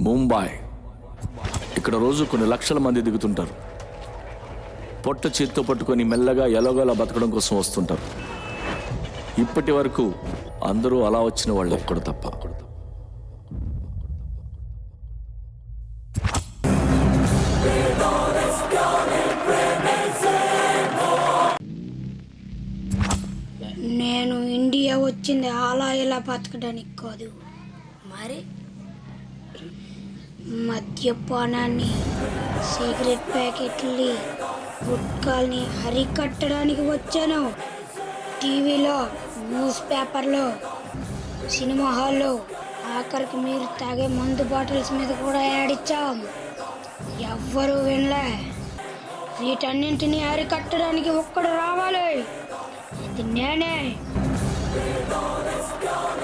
ముంబై ఇక్కడ రోజు కొన్ని లక్షల మంది దిగుతుంటారు పొట్ట చేత్తో పట్టుకొని మెల్లగా ఎలాగోలా బతకడం కోసం వస్తుంటారు ఇప్పటి వరకు అందరూ అలా వచ్చిన వాళ్ళు ఒక్కడు తప్ప నేను ఇండియా వచ్చింది అలా ఇలా బతకడానికి కాదు మరి మద్యపానాన్ని సిగరెట్ ప్యాకెట్లని గుట్కాల్ని అరికట్టడానికి వచ్చాను టీవీలో న్యూస్ పేపర్లో సినిమా హాల్లో ఆఖరికి మీరు తాగే మందు బాటిల్స్ మీద కూడా యాడిచ్చాం ఎవ్వరూ వినలే వీటన్నింటినీ అరికట్టడానికి ఒక్కడు రావాలి ఇది నేనే